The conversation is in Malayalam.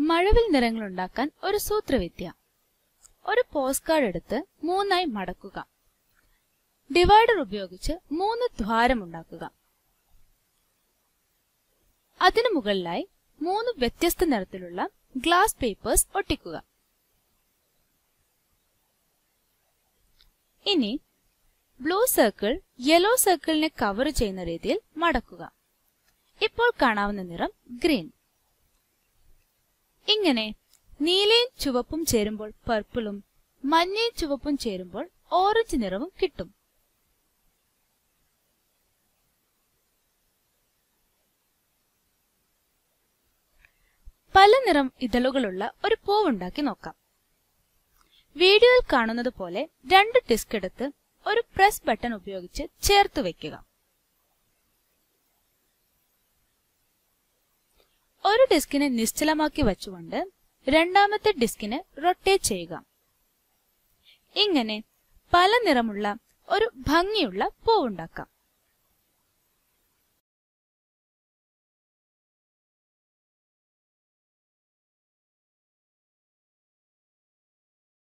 മഴവിൽ നിറങ്ങൾ ഉണ്ടാക്കാൻ ഒരു സൂത്രവിദ്യ ഒരു പോസ്റ്റ് കാർഡ് എടുത്ത് മൂന്നായി മടക്കുക ഡിവൈഡർ ഉപയോഗിച്ച് മൂന്ന് ദ്വാരമുണ്ടാക്കുക അതിനു മുകളിലായി മൂന്ന് വ്യത്യസ്ത നിറത്തിലുള്ള ഗ്ലാസ് പേപ്പേഴ്സ് ഒട്ടിക്കുക ഇനി ബ്ലൂ സർക്കിൾ യെല്ലോ സർക്കിളിനെ കവർ ചെയ്യുന്ന രീതിയിൽ മടക്കുക ഇപ്പോൾ കാണാവുന്ന നിറം ഗ്രീൻ ഇങ്ങനെ നീലയും ചുവപ്പും ചേരുമ്പോൾ പർപ്പിളും മഞ്ഞയും ചുവപ്പും ചേരുമ്പോൾ ഓറഞ്ച് നിറവും കിട്ടും പല നിറം ഇതളുകളുള്ള ഒരു പൂവുണ്ടാക്കി നോക്കാം വീഡിയോയിൽ കാണുന്നത് പോലെ രണ്ട് ഡിസ്ക് എടുത്ത് ഒരു പ്രസ് ബട്ടൺ ഉപയോഗിച്ച് ചേർത്ത് വയ്ക്കുക ഒരു ഡിസ്കിനെ നിശ്ചലമാക്കി വച്ചുകൊണ്ട് രണ്ടാമത്തെ ഡിസ്കിനെ റൊട്ടേറ്റ് ചെയ്യുക ഇങ്ങനെ പല നിറമുള്ള ഒരു ഭംഗിയുള്ള പൂവുണ്ടാക്കാം